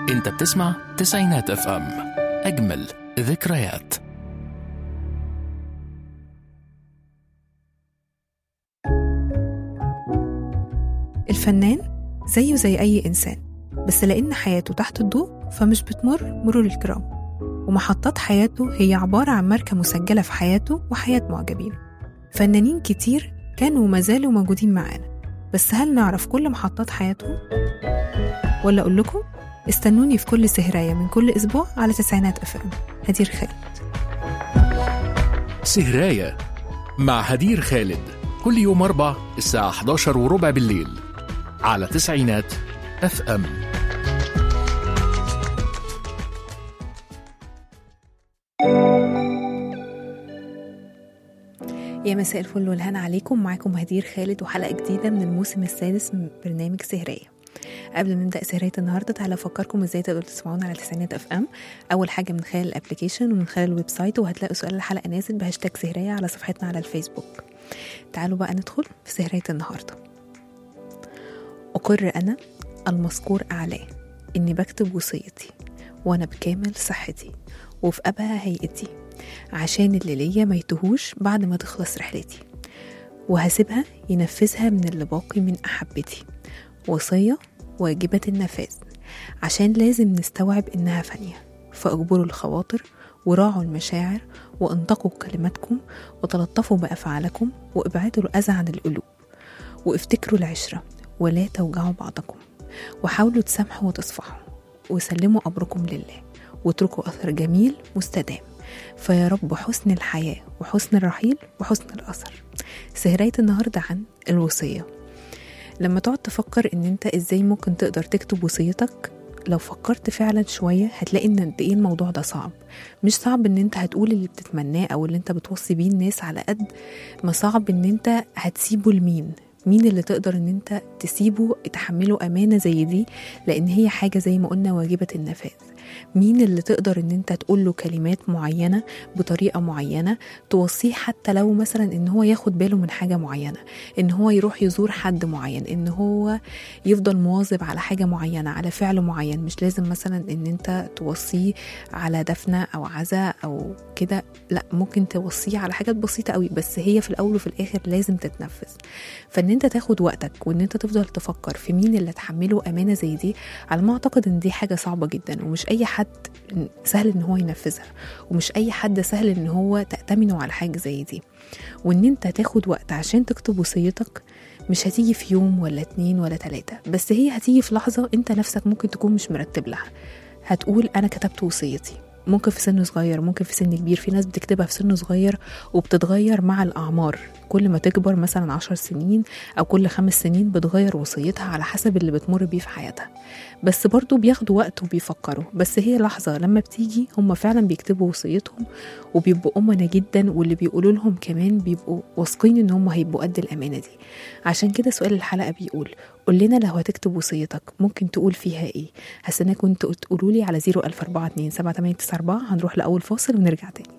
انت بتسمع تسعينات اف ام اجمل ذكريات الفنان زيه زي أي إنسان بس لأن حياته تحت الضوء فمش بتمر مرور الكرام ومحطات حياته هي عبارة عن ماركة مسجلة في حياته وحياة معجبينه فنانين كتير كانوا وما زالوا موجودين معانا بس هل نعرف كل محطات حياتهم؟ ولا أقول لكم استنوني في كل سهراية من كل أسبوع على تسعينات أف أم هدير خالد سهراية مع هدير خالد كل يوم أربع الساعة 11 وربع بالليل على تسعينات اف ام يا مساء الفل والهنا عليكم معاكم هدير خالد وحلقة جديدة من الموسم السادس من برنامج سهرية قبل ما نبدا سهريه النهارده تعالى افكركم ازاي تقدروا تسمعونا على تسعينات اف ام اول حاجه من خلال الابلكيشن ومن خلال الويب سايت وهتلاقوا سؤال الحلقه نازل بهاشتاج سهريه على صفحتنا على الفيسبوك تعالوا بقى ندخل في سهريه النهارده اقر انا المذكور اعلاه اني بكتب وصيتي وانا بكامل صحتي وفي ابهى هيئتي عشان اللي ليا ما يتهوش بعد ما تخلص رحلتي وهسيبها ينفذها من اللي باقي من احبتي وصيه واجبة النفاذ عشان لازم نستوعب إنها فانية فاجبروا الخواطر وراعوا المشاعر وانتقوا كلماتكم وتلطفوا بأفعالكم وابعدوا الأذى عن القلوب وافتكروا العشرة ولا توجعوا بعضكم وحاولوا تسامحوا وتصفحوا وسلموا أمركم لله واتركوا أثر جميل مستدام فيا رب حسن الحياة وحسن الرحيل وحسن الأثر سهرية النهاردة عن الوصية لما تقعد تفكر ان انت ازاي ممكن تقدر تكتب وصيتك لو فكرت فعلا شوية هتلاقي ان قد ايه الموضوع ده صعب مش صعب ان انت هتقول اللي بتتمناه او اللي انت بتوصي بيه الناس على قد ما صعب ان انت هتسيبه لمين مين اللي تقدر ان انت تسيبه تحمله امانه زي دي لان هي حاجه زي ما قلنا واجبه النفاذ مين اللي تقدر ان انت تقول له كلمات معينه بطريقه معينه توصيه حتى لو مثلا ان هو ياخد باله من حاجه معينه ان هو يروح يزور حد معين ان هو يفضل مواظب على حاجه معينه على فعل معين مش لازم مثلا ان انت توصيه على دفنه او عزاء او كده لا ممكن توصيه على حاجات بسيطه قوي بس هي في الاول وفي الاخر لازم تتنفذ فان انت تاخد وقتك وان انت تفضل تفكر في مين اللي تحمله امانه زي دي على ما اعتقد ان دي حاجه صعبه جدا ومش اي حد سهل ان هو ينفذها ومش اي حد سهل ان هو تأتمنه على حاجه زي دي وان انت تاخد وقت عشان تكتب وصيتك مش هتيجي في يوم ولا اتنين ولا تلاتة بس هي هتيجي في لحظة انت نفسك ممكن تكون مش مرتب لها هتقول انا كتبت وصيتي ممكن في سن صغير ممكن في سن كبير في ناس بتكتبها في سن صغير وبتتغير مع الأعمار كل ما تكبر مثلا عشر سنين أو كل خمس سنين بتغير وصيتها على حسب اللي بتمر بيه في حياتها بس برضو بياخدوا وقت وبيفكروا بس هي لحظة لما بتيجي هم فعلا بيكتبوا وصيتهم وبيبقوا أمنة جدا واللي بيقولوا لهم كمان بيبقوا واثقين إن هم هيبقوا قد الأمانة دي عشان كده سؤال الحلقة بيقول قول لنا لو هتكتب وصيتك ممكن تقول فيها ايه هستناكم انتوا تقولوا لي على 00427 7894 هنروح لأول فاصل ونرجع تاني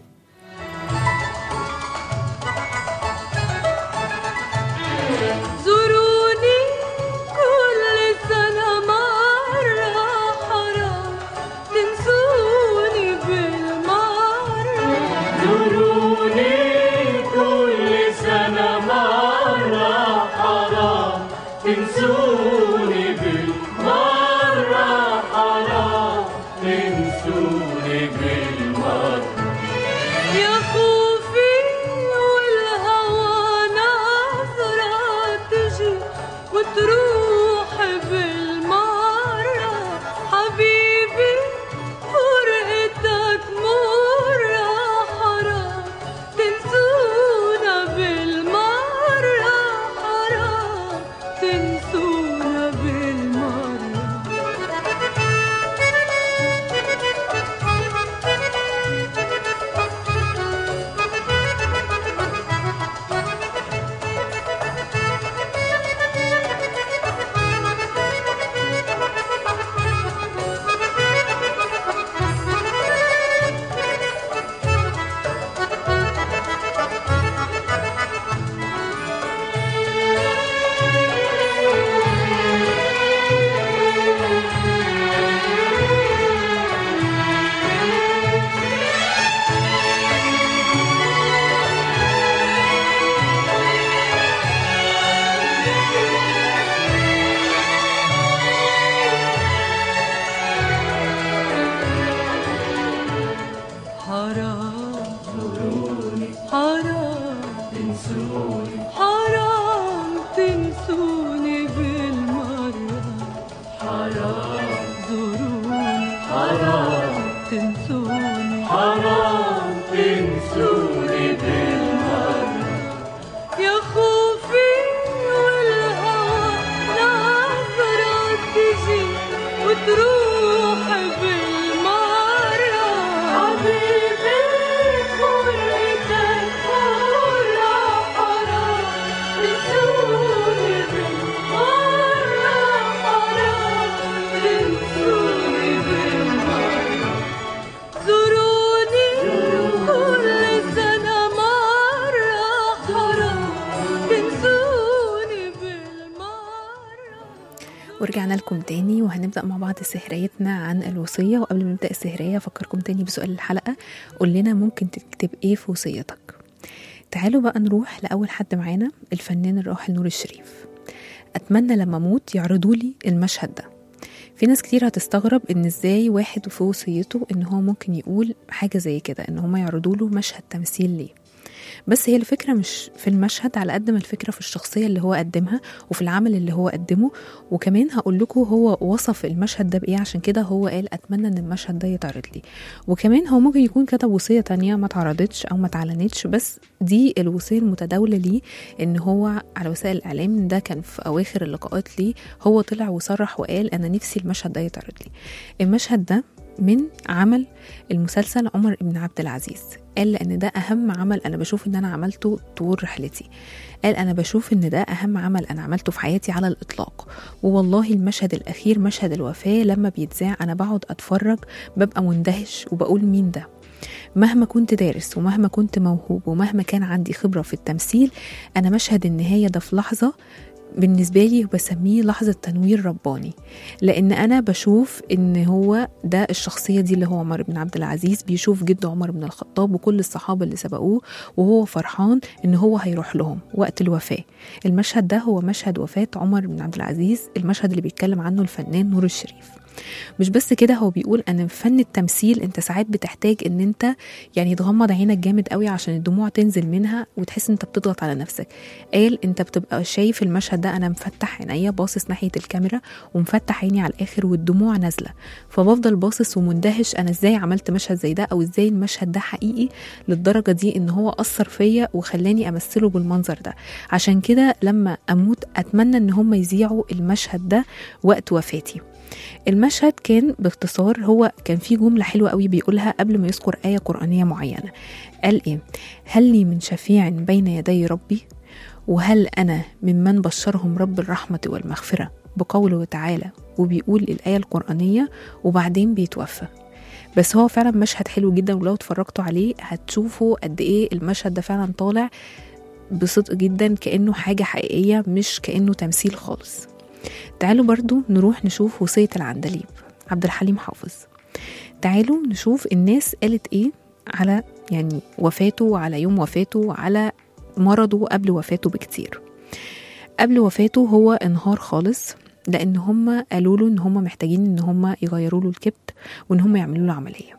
زوروني كل سنة مرة حرام تنسوني بالمرة زوروني كل سنة مرة حرام تنسوني بالمرة حرام تنسوني بالمرة يا خوفي والهوى نظرة تجي وتروح بالمرة حبيبي فرقتك مرة حرام تنسونا بالمرة حرام تنسونا بالمرة ورجعنا لكم تاني وهنبدأ مع بعض سهريتنا عن الوصية وقبل ما نبدأ السهرية أفكركم تاني بسؤال الحلقة قول لنا ممكن تكتب إيه في وصيتك تعالوا بقى نروح لأول حد معانا الفنان الراحل نور الشريف أتمنى لما أموت يعرضوا لي المشهد ده في ناس كتير هتستغرب ان ازاي واحد في وصيته ان هو ممكن يقول حاجة زي كده ان هما يعرضوا له مشهد تمثيل ليه بس هي الفكرة مش في المشهد على قد ما الفكرة في الشخصية اللي هو قدمها وفي العمل اللي هو قدمه وكمان هقول لكم هو وصف المشهد ده بإيه عشان كده هو قال أتمنى إن المشهد ده يتعرض لي وكمان هو ممكن يكون كتب وصية تانية ما اتعرضتش أو ما اتعلنتش بس دي الوصية المتداولة ليه إن هو على وسائل الإعلام ده كان في أواخر اللقاءات ليه هو طلع وصرح وقال أنا نفسي المشهد ده يتعرض لي المشهد ده من عمل المسلسل عمر بن عبد العزيز قال لان ده اهم عمل انا بشوف ان انا عملته طول رحلتي قال انا بشوف ان ده اهم عمل انا عملته في حياتي على الاطلاق ووالله المشهد الاخير مشهد الوفاه لما بيتذاع انا بقعد اتفرج ببقى مندهش وبقول مين ده مهما كنت دارس ومهما كنت موهوب ومهما كان عندي خبرة في التمثيل أنا مشهد النهاية ده في لحظة بالنسبة لي بسميه لحظة تنوير رباني لأن أنا بشوف إن هو ده الشخصية دي اللي هو عمر بن عبد العزيز بيشوف جده عمر بن الخطاب وكل الصحابة اللي سبقوه وهو فرحان إن هو هيروح لهم وقت الوفاة المشهد ده هو مشهد وفاة عمر بن عبد العزيز المشهد اللي بيتكلم عنه الفنان نور الشريف مش بس كده هو بيقول ان في فن التمثيل انت ساعات بتحتاج ان انت يعني تغمض عينك جامد قوي عشان الدموع تنزل منها وتحس ان انت بتضغط على نفسك قال انت بتبقى شايف المشهد ده انا مفتح عينيا باصص ناحيه الكاميرا ومفتح عيني على الاخر والدموع نازله فبفضل باصص ومندهش انا ازاي عملت مشهد زي ده او ازاي المشهد ده حقيقي للدرجه دي ان هو اثر فيا وخلاني امثله بالمنظر ده عشان كده لما اموت اتمنى ان هم يذيعوا المشهد ده وقت وفاتي المشهد كان باختصار هو كان فيه جملة حلوة قوي بيقولها قبل ما يذكر آية قرآنية معينة قال إيه هل لي من شفيع بين يدي ربي وهل أنا ممن بشرهم رب الرحمة والمغفرة بقوله تعالى وبيقول الآية القرآنية وبعدين بيتوفى بس هو فعلا مشهد حلو جدا ولو اتفرجتوا عليه هتشوفوا قد ايه المشهد ده فعلا طالع بصدق جدا كأنه حاجة حقيقية مش كأنه تمثيل خالص تعالوا برضو نروح نشوف وصية العندليب عبد الحليم حافظ تعالوا نشوف الناس قالت ايه على يعني وفاته وعلى يوم وفاته وعلى مرضه قبل وفاته بكتير قبل وفاته هو انهار خالص لان هم قالوا له ان هم محتاجين ان هم يغيروا له الكبد وان هم يعملوا له عمليه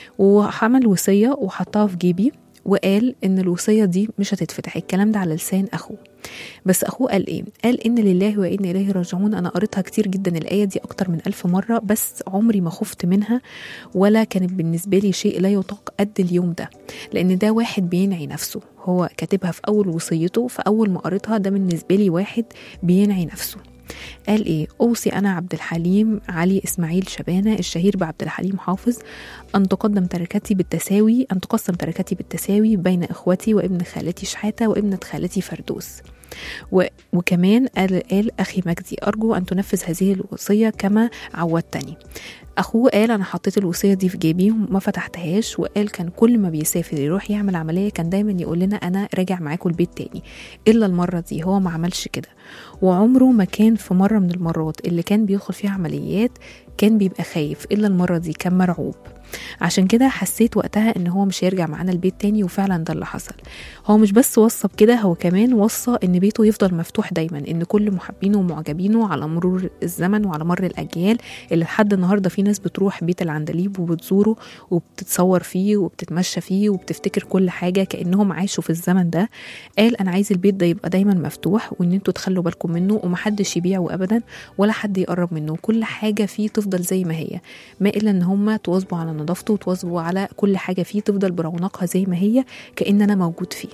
وعمل وصيه وحطها في جيبي وقال ان الوصيه دي مش هتتفتح الكلام ده على لسان اخوه بس اخوه قال ايه قال ان لله وانا اليه راجعون انا قريتها كتير جدا الايه دي اكتر من ألف مره بس عمري ما خفت منها ولا كانت بالنسبه لي شيء لا يطاق قد اليوم ده لان ده واحد بينعي نفسه هو كاتبها في اول وصيته فاول ما قريتها ده بالنسبه لي واحد بينعي نفسه قال ايه اوصي انا عبد الحليم علي اسماعيل شبانه الشهير بعبد الحليم حافظ ان تقدم تركتي بالتساوي ان تقسم تركتي بالتساوي بين اخوتي وابن خالتي شحاته وابنه خالتي فردوس و... وكمان قال, قال اخي مجدي ارجو ان تنفذ هذه الوصيه كما عودتني اخوه قال انا حطيت الوصيه دي في جيبي وما فتحتهاش وقال كان كل ما بيسافر يروح يعمل عمليه كان دايما يقول لنا انا راجع معاكم البيت تاني الا المره دي هو ما عملش كده وعمره ما كان في مره من المرات اللي كان بيدخل فيها عمليات كان بيبقى خايف الا المره دي كان مرعوب عشان كده حسيت وقتها ان هو مش هيرجع معانا البيت تاني وفعلا ده اللي حصل هو مش بس وصى بكده هو كمان وصى ان بيته يفضل مفتوح دايما ان كل محبينه ومعجبينه على مرور الزمن وعلى مر الاجيال اللي لحد النهارده في ناس بتروح بيت العندليب وبتزوره وبتتصور فيه وبتتمشى فيه وبتفتكر كل حاجه كانهم عاشوا في الزمن ده قال انا عايز البيت ده يبقى دايما مفتوح وان انتوا تخلوا بالكم منه ومحدش يبيعه ابدا ولا حد يقرب منه كل حاجه فيه تفضل زي ما هي ما الا ان هم تواظبوا على نظافته وتواظبوا على كل حاجه فيه تفضل برونقها زي ما هي كان انا موجود فيه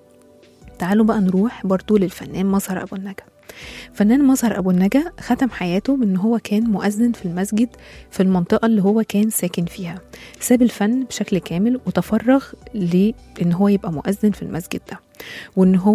تعالوا بقى نروح برضو للفنان مظهر ابو النجا فنان مظهر ابو النجا ختم حياته بان هو كان مؤذن في المسجد في المنطقه اللي هو كان ساكن فيها ساب الفن بشكل كامل وتفرغ لان هو يبقى مؤذن في المسجد ده وان هو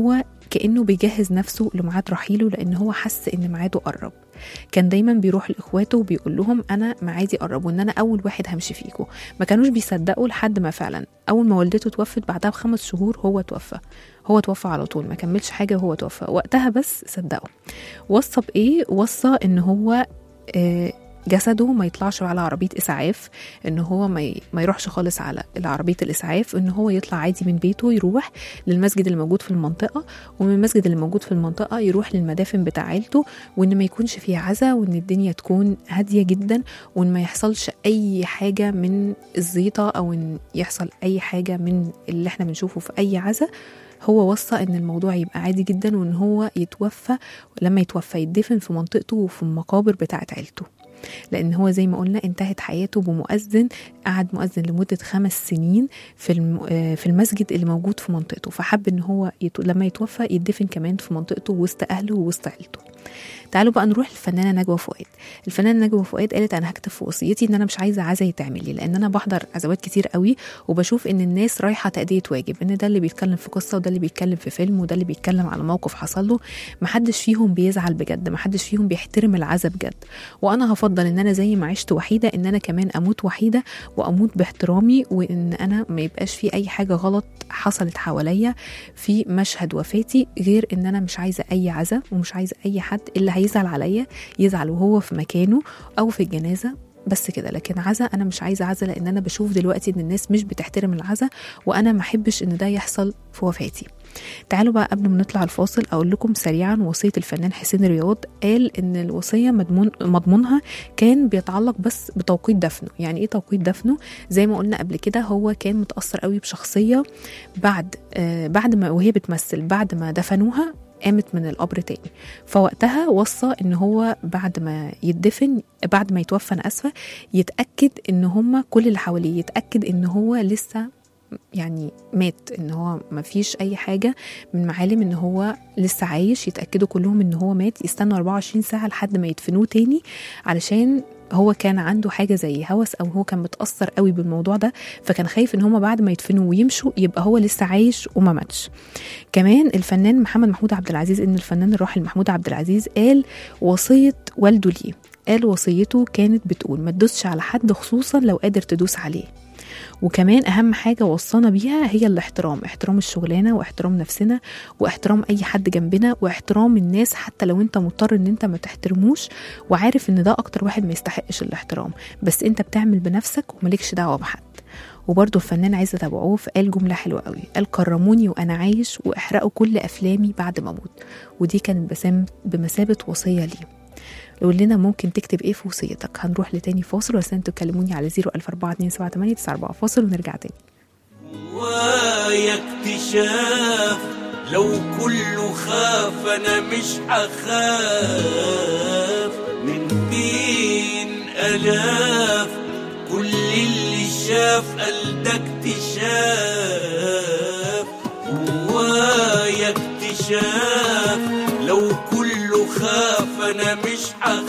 كأنه بيجهز نفسه لميعاد رحيله لأن هو حس إن ميعاده قرب كان دايما بيروح لاخواته وبيقول لهم انا ميعادي قرب وان انا اول واحد همشي فيكم ما كانوش بيصدقوا لحد ما فعلا اول ما والدته توفت بعدها بخمس شهور هو توفى هو توفى على طول ما كملش حاجه وهو توفى وقتها بس صدقوا وصى بايه وصى ان هو آه، جسده ما يطلعش على عربيه اسعاف ان هو ما, ي... ما يروحش خالص على عربيه الاسعاف ان هو يطلع عادي من بيته يروح للمسجد اللي موجود في المنطقه ومن المسجد اللي موجود في المنطقه يروح للمدافن بتاع عيلته وان ما يكونش فيه عزا وان الدنيا تكون هاديه جدا وان ما يحصلش اي حاجه من الزيطه او ان يحصل اي حاجه من اللي احنا بنشوفه في اي عزا هو وصى ان الموضوع يبقى عادي جدا وان هو يتوفى لما يتوفى يدفن في منطقته وفي المقابر بتاعه عيلته لان هو زي ما قلنا انتهت حياته بمؤذن قعد مؤذن لمده خمس سنين في الم... آه، في المسجد اللي موجود في منطقته فحب ان هو يت... لما يتوفى يدفن كمان في منطقته وسط اهله ووسط عيلته تعالوا بقى نروح للفنانه نجوى فؤاد الفنانه نجوى فؤاد قالت انا هكتب في وصيتي ان انا مش عايزه عزا يتعمل لي لان انا بحضر عزوات كتير قوي وبشوف ان الناس رايحه تاديه واجب ان ده اللي بيتكلم في قصه وده اللي بيتكلم في فيلم وده اللي بيتكلم على موقف حصل له محدش فيهم بيزعل بجد محدش فيهم بيحترم العزا بجد وانا هفضل ان انا زي ما عشت وحيده ان انا كمان اموت وحيده واموت باحترامي وان انا ما يبقاش في اي حاجه غلط حصلت حواليا في مشهد وفاتي غير ان انا مش عايزه اي عزا ومش عايزه اي حد اللي هيزعل عليا يزعل وهو في مكانه او في الجنازه بس كده لكن عزا انا مش عايزه عزا لان انا بشوف دلوقتي ان الناس مش بتحترم العزا وانا ما احبش ان ده يحصل في وفاتي تعالوا بقى قبل ما نطلع الفاصل اقول لكم سريعا وصيه الفنان حسين رياض قال ان الوصيه مضمون مضمونها كان بيتعلق بس بتوقيت دفنه يعني ايه توقيت دفنه زي ما قلنا قبل كده هو كان متاثر قوي بشخصيه بعد آه بعد ما وهي بتمثل بعد ما دفنوها قامت من القبر تاني فوقتها وصى ان هو بعد ما يدفن بعد ما يتوفى انا اسفه يتاكد ان هم كل اللي حواليه يتاكد ان هو لسه يعني مات ان هو ما فيش اي حاجه من معالم ان هو لسه عايش يتاكدوا كلهم ان هو مات يستنوا 24 ساعه لحد ما يدفنوه تاني علشان هو كان عنده حاجه زي هوس او هو كان متاثر قوي بالموضوع ده فكان خايف ان هما بعد ما يدفنوه ويمشوا يبقى هو لسه عايش وما ماتش كمان الفنان محمد محمود عبد العزيز ان الفنان الراحل محمود عبد العزيز قال وصيه والده ليه قال وصيته كانت بتقول ما تدوسش على حد خصوصا لو قادر تدوس عليه وكمان اهم حاجه وصانا بيها هي الاحترام احترام الشغلانه واحترام نفسنا واحترام اي حد جنبنا واحترام الناس حتى لو انت مضطر ان انت ما تحترموش وعارف ان ده اكتر واحد ما يستحقش الاحترام بس انت بتعمل بنفسك وملكش دعوه بحد وبرضه الفنان عزت ابو عوف قال جمله حلوه قوي قال كرموني وانا عايش واحرقوا كل افلامي بعد ما اموت ودي كانت بسام- بمثابه وصيه ليه قول لنا ممكن تكتب ايه في وصيتك هنروح لتاني فاصل بس انتوا تكلموني على 0142789 فاصل ونرجع تاني ويا اكتشاف لو كله خاف انا مش هخاف من بين الاف كل اللي شاف قال ده اكتشاف ويا اكتشاف لو كله خاف انا مش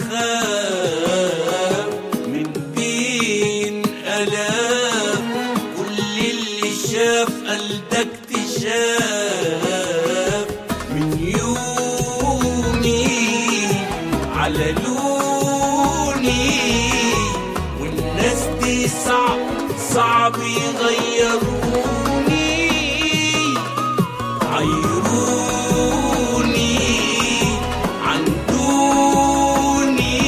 هخاف من بين الاف كل اللي شاف قال ده اكتشاف من يومي على لوني والناس دي صعب صعب يغيروني عيروني عن دوني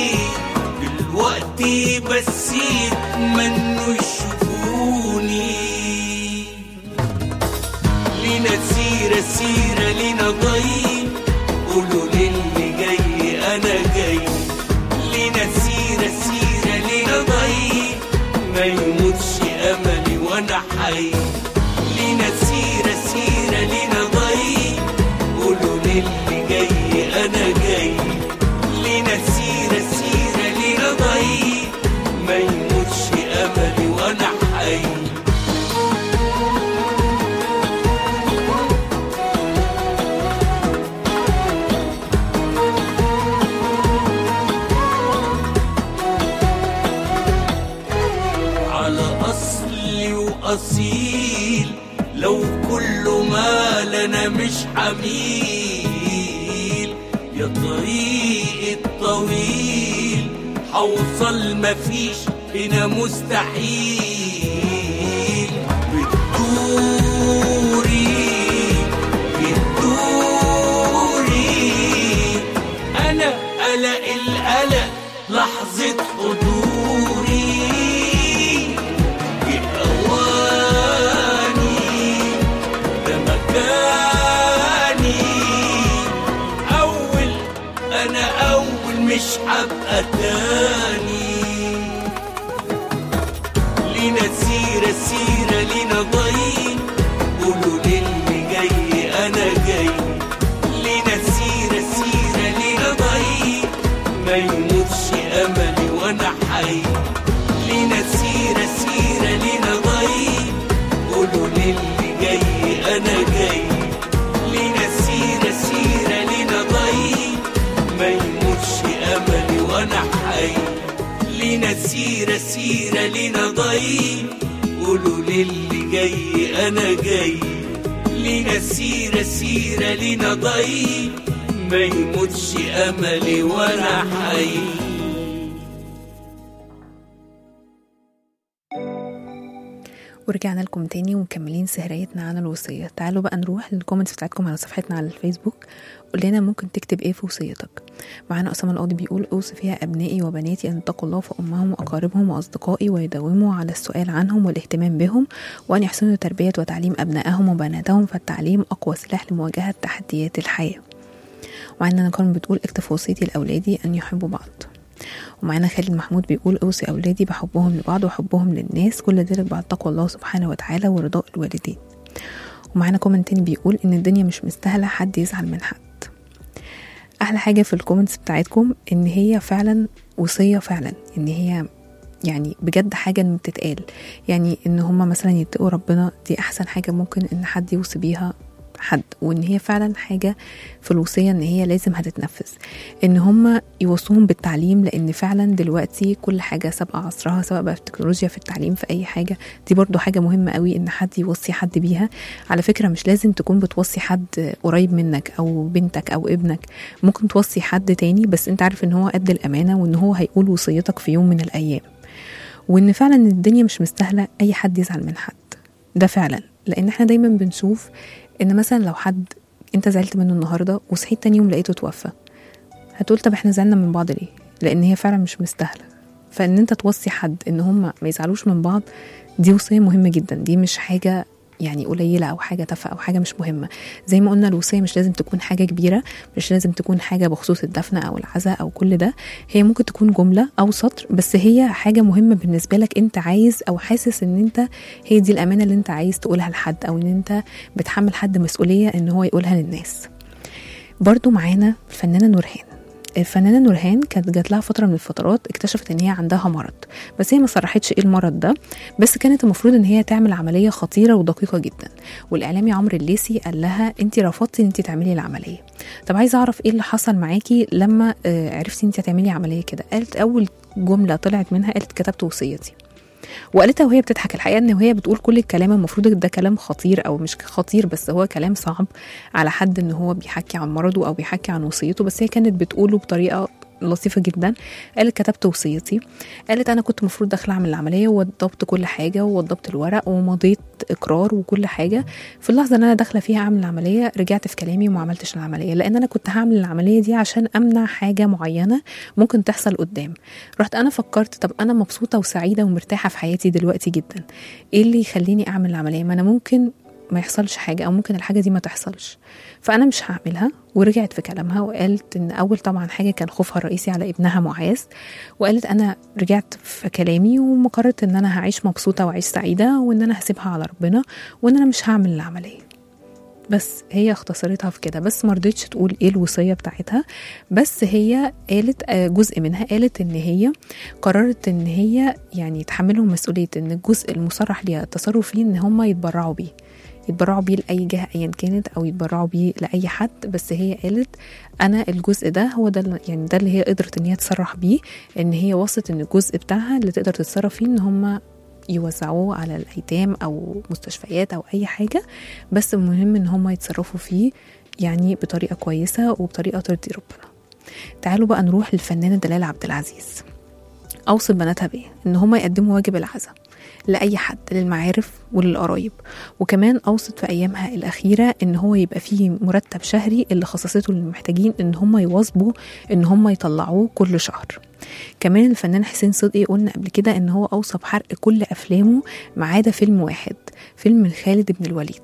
دلوقتي بس يتمنوا يشوفوني لينا سيرة سيرة لينا ضي قولوا للي جاي أنا جاي لينا سيرة سيرة لينا ضي ما يموتش أملي وأنا حي لينا سيرة سيرة لينا ضي قولوا للي جاي أنا جاي لينا سيرة سيرة لينا ضي ما يموتش أملي وأنا حي على أصلي وأصيل لو كل ما انا مش حميل يا طريق الطويل حوصل مفيش هنا مستحيل بتدوري بتدوري انا قلق القلق لحظة حضوري بأواني ده مكاني أول أنا أول مش هبقى تاني لينا سيرة سيرة لينا ضي قولوا للي جاي أنا جاي لينا سيرة سيرة لينا ضي ما يموتش أملي وأنا حي لينا سيرة سيرة لينا ضي قولوا للي جاي أنا جاي لينا سيرة سيرة لينا ضي ما يموتش أملي وأنا حي لينا سيرة سيرة لينا ضي قولوا للي جاي أنا جاي لينا سيرة سيرة لينا ضي ما يموتش أملي وأنا حي ورجعنا لكم تاني ومكملين سهريتنا عن الوصية تعالوا بقى نروح للكومنتس بتاعتكم على صفحتنا على الفيسبوك قول لنا ممكن تكتب ايه في وصيتك معانا أسامة القاضي بيقول أوصي فيها أبنائي وبناتي أن يتقوا الله فأمهم وأقاربهم وأصدقائي ويداوموا على السؤال عنهم والاهتمام بهم وأن يحسنوا تربية وتعليم أبنائهم وبناتهم فالتعليم أقوى سلاح لمواجهة تحديات الحياة وعندنا كارmen بتقول اكتب في وصيتي لأولادي أن يحبوا بعض ومعانا خالد محمود بيقول اوصي اولادي بحبهم لبعض وحبهم للناس كل ذلك بعد تقوى الله سبحانه وتعالى ورضاء الوالدين ومعانا كومنت تاني بيقول ان الدنيا مش مستاهله حد يزعل من حد احلى حاجه في الكومنتس بتاعتكم ان هي فعلا وصيه فعلا ان هي يعني بجد حاجه ان تتقال يعني ان هما مثلا يتقوا ربنا دي احسن حاجه ممكن ان حد يوصي بيها حد وان هي فعلا حاجه في الوصيه ان هي لازم هتتنفذ ان هم يوصوهم بالتعليم لان فعلا دلوقتي كل حاجه سابقه عصرها سواء بقى في التكنولوجيا في التعليم في اي حاجه دي برضو حاجه مهمه قوي ان حد يوصي حد بيها على فكره مش لازم تكون بتوصي حد قريب منك او بنتك او ابنك ممكن توصي حد تاني بس انت عارف ان هو قد الامانه وان هو هيقول وصيتك في يوم من الايام وان فعلا الدنيا مش مستاهله اي حد يزعل من حد ده فعلا لان احنا دايما بنشوف ان مثلا لو حد انت زعلت منه النهارده وصحيت تاني يوم لقيته توفى هتقول طب احنا زعلنا من بعض ليه لان هي فعلا مش مستاهله فان انت توصي حد ان هم ما يزعلوش من بعض دي وصيه مهمه جدا دي مش حاجه يعني قليله او حاجه تافهه او حاجه مش مهمه زي ما قلنا الوصيه مش لازم تكون حاجه كبيره مش لازم تكون حاجه بخصوص الدفن او العزاء او كل ده هي ممكن تكون جمله او سطر بس هي حاجه مهمه بالنسبه لك انت عايز او حاسس ان انت هي دي الامانه اللي انت عايز تقولها لحد او ان انت بتحمل حد مسؤوليه ان هو يقولها للناس برضو معانا الفنانه نورهان الفنانة نورهان كانت جات لها فترة من الفترات اكتشفت ان هي عندها مرض بس هي ما صرحتش ايه المرض ده بس كانت المفروض ان هي تعمل عملية خطيرة ودقيقة جدا والاعلامي عمرو الليسي قال لها انت رفضتي ان انت تعملي العملية طب عايزة اعرف ايه اللي حصل معاكي لما آه، عرفتي ان انت هتعملي عملية كده قالت اول جملة طلعت منها قالت كتبت وصيتي وقالتها وهي بتضحك الحقيقه ان وهي بتقول كل الكلام المفروض ده كلام خطير او مش خطير بس هو كلام صعب على حد ان هو بيحكي عن مرضه او بيحكي عن وصيته بس هي كانت بتقوله بطريقه لطيفه جدا قالت كتبت وصيتي قالت انا كنت المفروض داخله اعمل العمليه ووضبت كل حاجه ووضبت الورق ومضيت اقرار وكل حاجه في اللحظه اللي انا داخله فيها اعمل العمليه رجعت في كلامي وما عملتش العمليه لان انا كنت هعمل العمليه دي عشان امنع حاجه معينه ممكن تحصل قدام رحت انا فكرت طب انا مبسوطه وسعيده ومرتاحه في حياتي دلوقتي جدا ايه اللي يخليني اعمل العمليه ما انا ممكن ما يحصلش حاجه او ممكن الحاجه دي ما تحصلش فانا مش هعملها ورجعت في كلامها وقالت ان اول طبعا حاجه كان خوفها الرئيسي على ابنها معاذ وقالت انا رجعت في كلامي وقررت ان انا هعيش مبسوطه واعيش سعيده وان انا هسيبها على ربنا وان انا مش هعمل العمليه بس هي اختصرتها في كده بس ما رضتش تقول ايه الوصيه بتاعتها بس هي قالت آه، جزء منها قالت ان هي قررت ان هي يعني تحملهم مسؤوليه ان الجزء المصرح ليها التصرف فيه ان هم يتبرعوا بيه يتبرعوا بيه لاي جهه ايا كانت او يتبرعوا بيه لاي حد بس هي قالت انا الجزء ده هو ده اللي- يعني ده اللي هي قدرت ان هي تصرح بيه ان هي وصلت ان الجزء بتاعها اللي تقدر تتصرف فيه ان هم يوزعوه على الايتام او مستشفيات او اي حاجه بس المهم ان هم يتصرفوا فيه يعني بطريقه كويسه وبطريقه ترضي ربنا تعالوا بقى نروح للفنانه دلال عبد العزيز اوصت بناتها بيه ان هم يقدموا واجب العزاء لاي حد للمعارف وللقرايب وكمان اوصت في ايامها الاخيره ان هو يبقى فيه مرتب شهري اللي خصصته للمحتاجين ان هم يواظبوا ان هم يطلعوه كل شهر كمان الفنان حسين صدقي قلنا قبل كده ان هو اوصى بحرق كل افلامه ما عدا فيلم واحد فيلم من خالد بن الوليد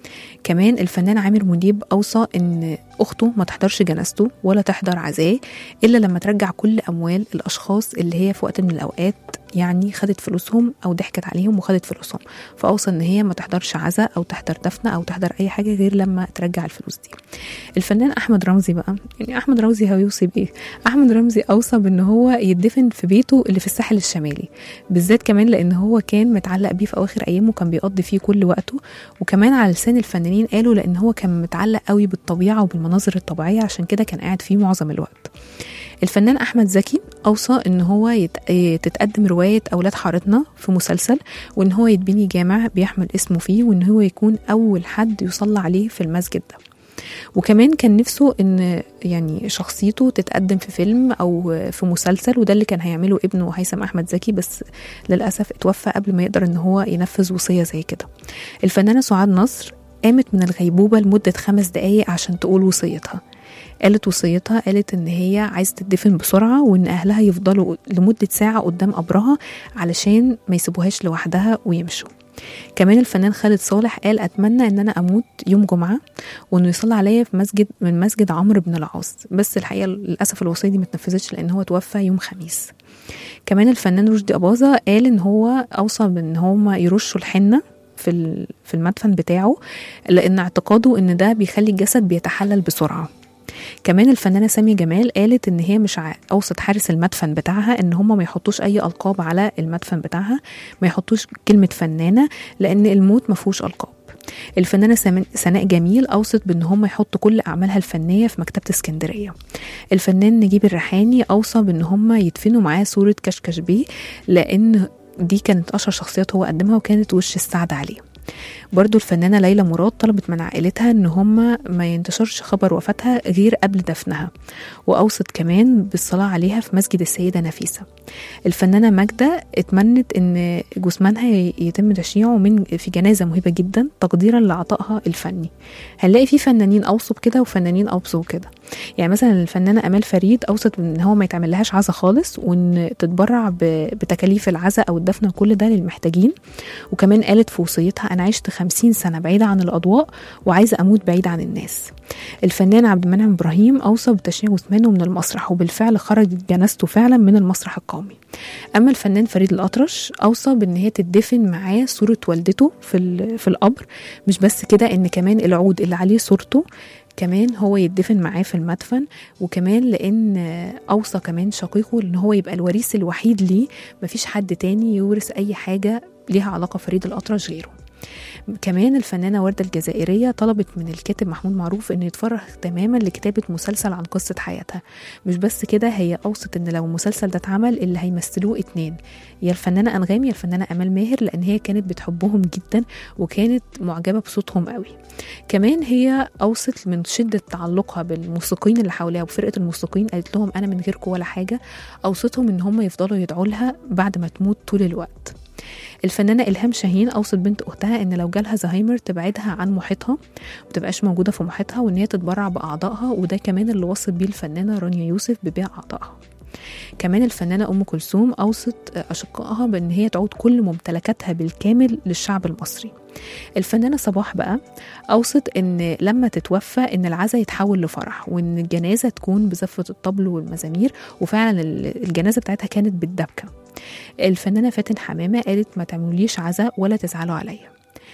كمان الفنان عامر منيب اوصى ان اخته ما تحضرش جنازته ولا تحضر عزاه الا لما ترجع كل اموال الاشخاص اللي هي في وقت من الاوقات يعني خدت فلوسهم او ضحكت عليهم وخدت فلوسهم فاوصى ان هي ما تحضرش عزاء او تحضر دفنه او تحضر اي حاجه غير لما ترجع الفلوس دي الفنان احمد رمزي بقى يعني احمد رمزي هيوصي بايه احمد رمزي اوصى بان هو يدفن في بيته اللي في الساحل الشمالي بالذات كمان لان هو كان متعلق بيه في اواخر ايامه وكان بيقضي فيه كل وقته وكمان على لسان الفنانين قالوا لان هو كان متعلق قوي بالطبيعه وبالمناظر الطبيعيه عشان كده كان قاعد فيه معظم الوقت الفنان احمد زكي اوصى ان هو يت... تتقدم روايه اولاد حارتنا في مسلسل وان هو يتبني جامع بيحمل اسمه فيه وان هو يكون اول حد يصلى عليه في المسجد ده وكمان كان نفسه ان يعني شخصيته تتقدم في فيلم او في مسلسل وده اللي كان هيعمله ابنه هيثم احمد زكي بس للاسف اتوفى قبل ما يقدر ان هو ينفذ وصيه زي كده الفنانه سعاد نصر قامت من الغيبوبه لمده خمس دقايق عشان تقول وصيتها قالت وصيتها قالت ان هي عايزه تدفن بسرعه وان اهلها يفضلوا لمده ساعه قدام قبرها علشان ما يسيبوهاش لوحدها ويمشوا كمان الفنان خالد صالح قال اتمنى ان انا اموت يوم جمعه وانه يصلي عليا في مسجد من مسجد عمرو بن العاص بس الحقيقه للاسف الوصيه دي ما اتنفذتش لان هو توفى يوم خميس كمان الفنان رشدي اباظه قال ان هو اوصى بان هما يرشوا الحنه في في المدفن بتاعه لان اعتقاده ان ده بيخلي الجسد بيتحلل بسرعه كمان الفنانه ساميه جمال قالت ان هي مش اوصت حارس المدفن بتاعها ان هم ما يحطوش اي القاب على المدفن بتاعها ما يحطوش كلمه فنانه لان الموت ما فيهوش القاب الفنانه سناء جميل اوصت بان هم يحطوا كل اعمالها الفنيه في مكتبه اسكندريه الفنان نجيب الريحاني اوصى بان هم يدفنوا معاه صوره كشكش بيه لان دي كانت اشهر شخصيات هو قدمها وكانت وش السعد عليه برضو الفنانة ليلى مراد طلبت من عائلتها ان هم ما ينتشرش خبر وفاتها غير قبل دفنها واوصت كمان بالصلاة عليها في مسجد السيدة نفيسة الفنانة ماجدة اتمنت ان جثمانها يتم تشييعه من في جنازة مهيبة جدا تقديرا لعطائها الفني هنلاقي في فنانين اوصوا بكده وفنانين اوصوا بكده يعني مثلا الفنانة امال فريد اوصت ان هو ما يتعمل لهاش عزا خالص وان تتبرع بتكاليف العزاء او الدفن وكل ده للمحتاجين وكمان قالت في وصيتها انا عشت خمسين سنة بعيدة عن الأضواء وعايزة أموت بعيد عن الناس الفنان عبد المنعم إبراهيم أوصى بتشييع جثمانه من المسرح وبالفعل خرجت جنازته فعلا من المسرح القومي أما الفنان فريد الأطرش أوصى بأن هي تدفن معاه صورة والدته في, في القبر مش بس كده إن كمان العود اللي عليه صورته كمان هو يدفن معاه في المدفن وكمان لان اوصى كمان شقيقه ان هو يبقى الوريث الوحيد ليه مفيش حد تاني يورث اي حاجه ليها علاقه فريد الاطرش غيره كمان الفنانة وردة الجزائرية طلبت من الكاتب محمود معروف انه يتفرغ تماما لكتابة مسلسل عن قصة حياتها مش بس كده هي أوصت ان لو المسلسل ده اتعمل اللي هيمثلوه اتنين يا الفنانة أنغام يا الفنانة أمال ماهر لأن هي كانت بتحبهم جدا وكانت معجبة بصوتهم قوي كمان هي أوصت من شدة تعلقها بالموسيقيين اللي حواليها وفرقة الموسيقيين قالت لهم أنا من غيركم ولا حاجة أوصتهم إن هم يفضلوا يدعوا لها بعد ما تموت طول الوقت الفنانة إلهام شاهين أوصت بنت أختها إن لو جالها زهايمر تبعدها عن محيطها ومتبقاش موجودة في محيطها وإن هي تتبرع بأعضائها وده كمان اللي وصت بيه الفنانة رانيا يوسف ببيع أعضائها كمان الفنانة أم كلثوم أوصت أشقائها بأن هي تعود كل ممتلكاتها بالكامل للشعب المصري الفنانة صباح بقى أوصت إن لما تتوفى إن العزا يتحول لفرح وإن الجنازة تكون بزفة الطبل والمزامير وفعلا الجنازة بتاعتها كانت بالدبكة الفنانة فاتن حمامة قالت ما تعملوليش عزا ولا تزعلوا عليا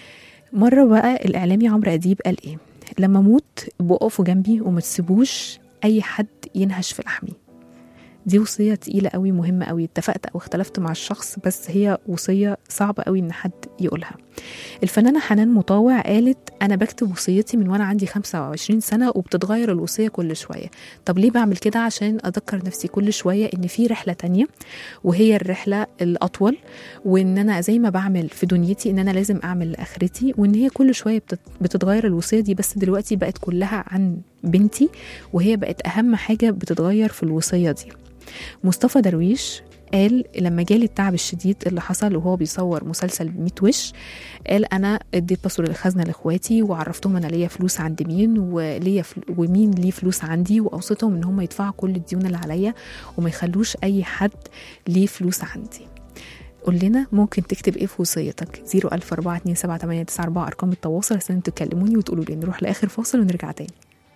مرة بقى الإعلامي عمرو أديب قال إيه لما أموت بقفوا جنبي وما تسيبوش أي حد ينهش في لحمي دي وصية تقيلة قوي مهمة قوي اتفقت أو اختلفت مع الشخص بس هي وصية صعبة قوي إن حد يقولها الفنانة حنان مطاوع قالت أنا بكتب وصيتي من وأنا عندي 25 سنة وبتتغير الوصية كل شوية طب ليه بعمل كده عشان أذكر نفسي كل شوية إن في رحلة تانية وهي الرحلة الأطول وإن أنا زي ما بعمل في دنيتي إن أنا لازم أعمل لآخرتي وإن هي كل شوية بتت- بتتغير الوصية دي بس دلوقتي بقت كلها عن بنتي وهي بقت أهم حاجة بتتغير في الوصية دي مصطفى درويش قال لما جالي التعب الشديد اللي حصل وهو بيصور مسلسل 100 وش قال انا اديت باسورد الخزنه لاخواتي وعرفتهم انا ليا فلوس عند مين وليا فل... ومين ليه فلوس عندي واوصيتهم ان هم يدفعوا كل الديون اللي عليا وما يخلوش اي حد ليه فلوس عندي قول لنا ممكن تكتب ايه في وصيتك 004278994 ارقام التواصل عشان تكلموني وتقولوا لي نروح لاخر فاصل ونرجع تاني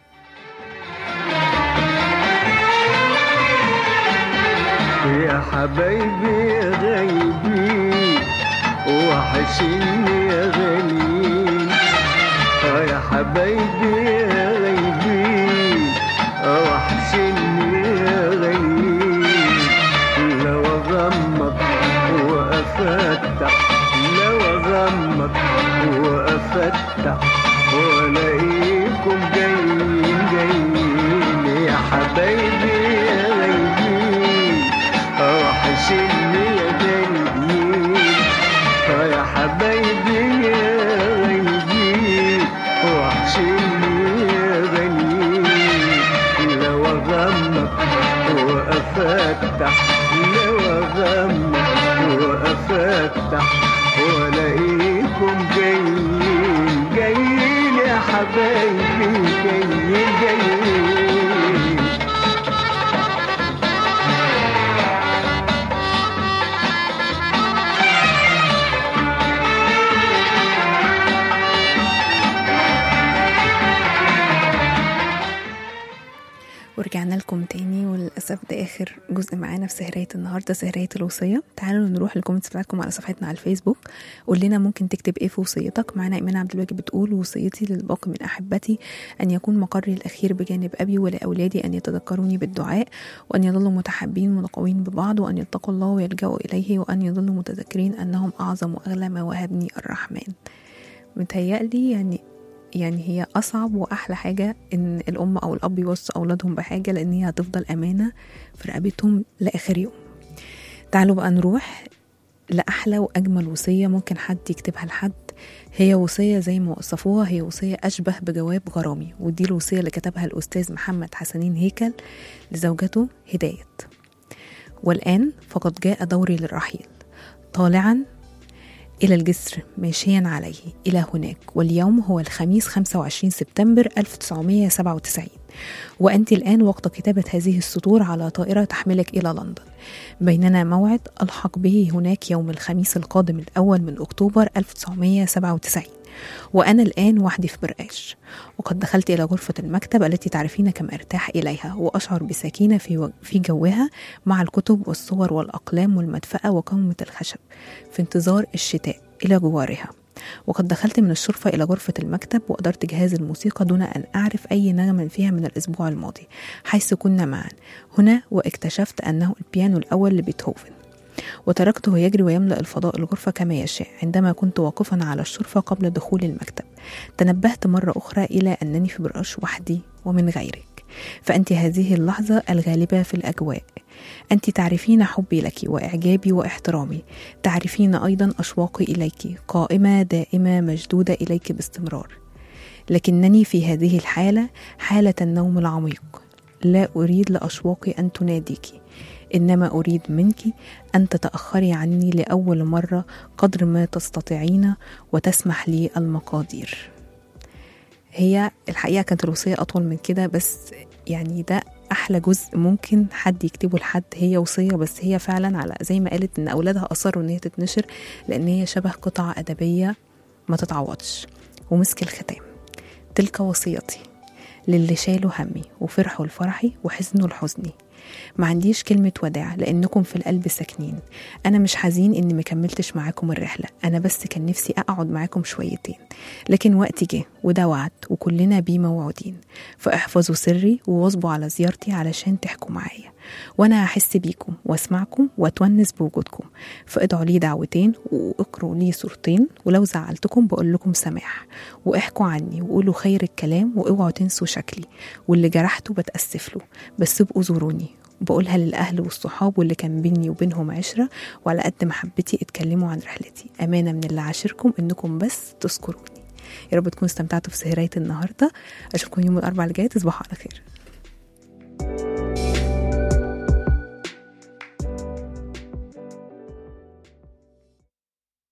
يا حبايبي يا غايبين وحشيني يا غاليين اه يا حبايبي يا غايبين اه وحشيني يا غاليين لو اغمض وافتح لو اغمض وافتح والاقيكم جايين جايين يا حبايبي يا غايبين اه وحشيني يا غاليين اه يا حبايبي يا غايبين وحشيني يا غاليين لو اغمض وافتح لو اغمض وافتح والاقيكم جايين جايين يا حبايبي جايين جايين ورجعنا لكم تاني وللأسف ده آخر جزء معانا في سهرية النهاردة سهرية الوصية تعالوا نروح للكومنتس بتاعتكم على صفحتنا على الفيسبوك قول لنا ممكن تكتب ايه في وصيتك معانا إيمان عبد الواجد بتقول وصيتي للباقي من أحبتي أن يكون مقري الأخير بجانب أبي ولأولادي أن يتذكروني بالدعاء وأن يظلوا متحابين متقوين ببعض وأن يتقوا الله ويلجأوا إليه وأن يظلوا متذكرين أنهم أعظم وأغلى ما وهبني الرحمن متهيألي يعني يعني هي أصعب وأحلى حاجة إن الأم أو الأب يوصوا أولادهم بحاجة لأن هي هتفضل أمانة في رقبتهم لآخر يوم تعالوا بقى نروح لأحلى وأجمل وصية ممكن حد يكتبها لحد هي وصية زي ما وصفوها هي وصية أشبه بجواب غرامي ودي الوصية اللي كتبها الأستاذ محمد حسنين هيكل لزوجته هداية والآن فقد جاء دوري للرحيل طالعا إلى الجسر ماشيا عليه إلى هناك واليوم هو الخميس 25 سبتمبر 1997 وأنت الآن وقت كتابة هذه السطور على طائرة تحملك إلى لندن بيننا موعد ألحق به هناك يوم الخميس القادم الأول من أكتوبر 1997 وأنا الآن وحدي في برقاش وقد دخلت إلى غرفة المكتب التي تعرفين كم أرتاح إليها وأشعر بسكينة في, و... في جوها مع الكتب والصور والأقلام والمدفأة وكومة الخشب في انتظار الشتاء إلى جوارها وقد دخلت من الشرفة إلى غرفة المكتب وأدرت جهاز الموسيقى دون أن أعرف أي نغمة فيها من الأسبوع الماضي حيث كنا معا هنا واكتشفت أنه البيانو الأول لبيتهوفن وتركته يجري ويملأ الفضاء الغرفة كما يشاء عندما كنت واقفا على الشرفة قبل دخول المكتب تنبهت مرة أخرى إلى أنني في برقاش وحدي ومن غيرك فأنت هذه اللحظة الغالبة في الأجواء أنت تعرفين حبي لك وإعجابي واحترامي تعرفين أيضا أشواقي إليك قائمة دائمة مشدودة إليك باستمرار لكنني في هذه الحالة حالة النوم العميق لا أريد لأشواقي أن تناديك إنما أريد منك أن تتأخري عني لأول مرة قدر ما تستطيعين وتسمح لي المقادير هي الحقيقة كانت الوصية أطول من كده بس يعني ده أحلى جزء ممكن حد يكتبه لحد هي وصية بس هي فعلا على زي ما قالت إن أولادها أصروا إن هي تتنشر لأن هي شبه قطعة أدبية ما تتعوضش ومسك الختام تلك وصيتي للي شالوا همي وفرحوا لفرحي وحزنوا لحزني ما عنديش كلمة وداع لأنكم في القلب ساكنين أنا مش حزين إني مكملتش معاكم الرحلة أنا بس كان نفسي أقعد معاكم شويتين لكن وقتي جه وده وعد وكلنا بيه موعودين فاحفظوا سري وواظبوا على زيارتي علشان تحكوا معايا وانا هحس بيكم واسمعكم واتونس بوجودكم فادعوا لي دعوتين واقروا لي صورتين ولو زعلتكم بقول لكم سماح واحكوا عني وقولوا خير الكلام واوعوا تنسوا شكلي واللي جرحته بتاسف له بس ابقوا زوروني بقولها للأهل والصحاب واللي كان بيني وبينهم عشرة وعلى قد محبتي اتكلموا عن رحلتي أمانة من اللي عاشركم إنكم بس تذكروني يا رب تكونوا استمتعتوا في سهرية النهاردة أشوفكم يوم الأربعاء الجاي تصبحوا على خير